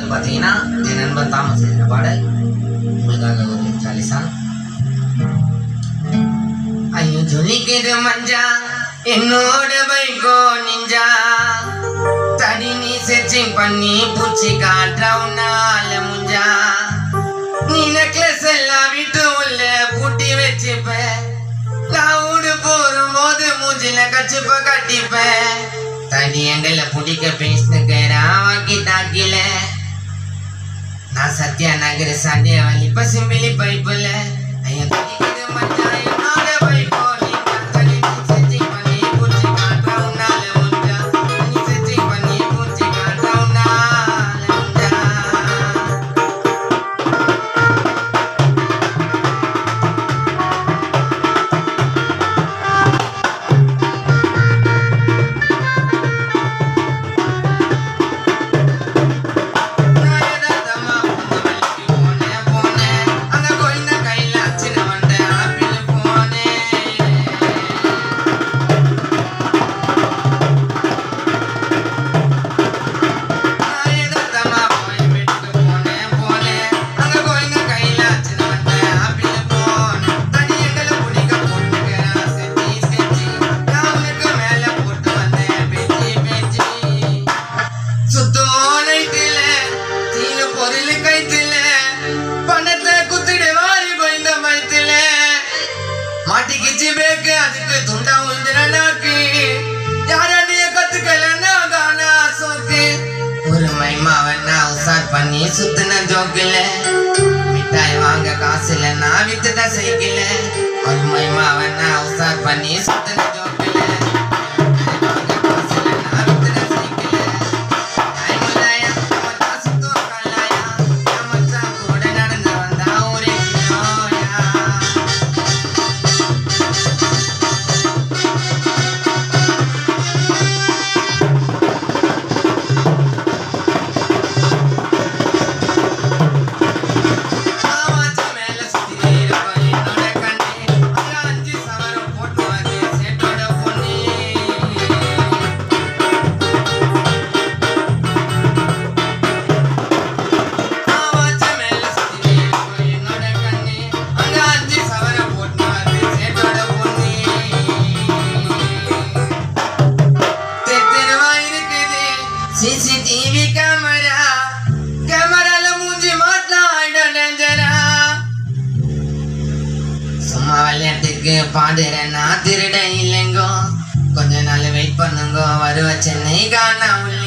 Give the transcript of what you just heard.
வந்து பார்த்தீங்கன்னா என் நண்பன் தாமஸ் எழுதின பாடல் உங்களுக்காக ஒரு சாலிசா ஐயோ ஜொலிக்குது மஞ்சா என்னோட பைக்கோ நிஞ்சா தடி நீ செச்சிங் பண்ணி பூச்சி காட்டுற உன்னால முஞ்சா நீ நெக்லஸ் எல்லாம் வீட்டு உள்ள பூட்டி வச்சுப்ப நான் போறும் போது மூஞ்சில கச்சுப்ப கட்டிப்பேன் தடி எங்கள பிடிக்க பேசினுக்கு ராவாக்கி தாக்கில நான் சத்யா நகர் சண்டே வழி பசும்பிலி பைப்புல ஐயோ தடிக்குது மச்சான் என்னோட பைப்போ நீங்க தடி நீ செஞ்சு பண்ணி பூச்சி காட்டுற உன்னால முஞ்சா நீ செஞ்சு பண்ணி பூச்சி காட்டுற உன்னால முஞ்சா சுத்தோலைத்தில தீன பொருள் கைத்தில பணத்தை குத்திடு வாரி போய்ந்த மைத்தில மாட்டிக்கிச்சு பேக்கு அதுக்கு துண்டா உந்துறாக்கு யாரடைய கத்துக்கலன்னா காணா சோக்கு ஒரு மைமாவன்னா உசார் பண்ணி சுத்தின ஜோக்கில மிட்டாய் வாங்க காசுல நான் வித்துட்ட சைக்கிள ஒரு மைமாவன்னா உசார் பண்ணி சுத்தின ஜோக்கில மிட்டாய் வாங்க காசுல நான் வித்துட்ட சைக்கிள சிசிடிவி கேமரா கேமரால மூஞ்சி மாட்டா டேஞ்சரா சும்மா விளையாட்டுக்கு பாடுறேன் நான் திருட இல்லைங்கோ கொஞ்ச நாள் வெயிட் பண்ணுங்க வருவ சென்னை காண உள்ள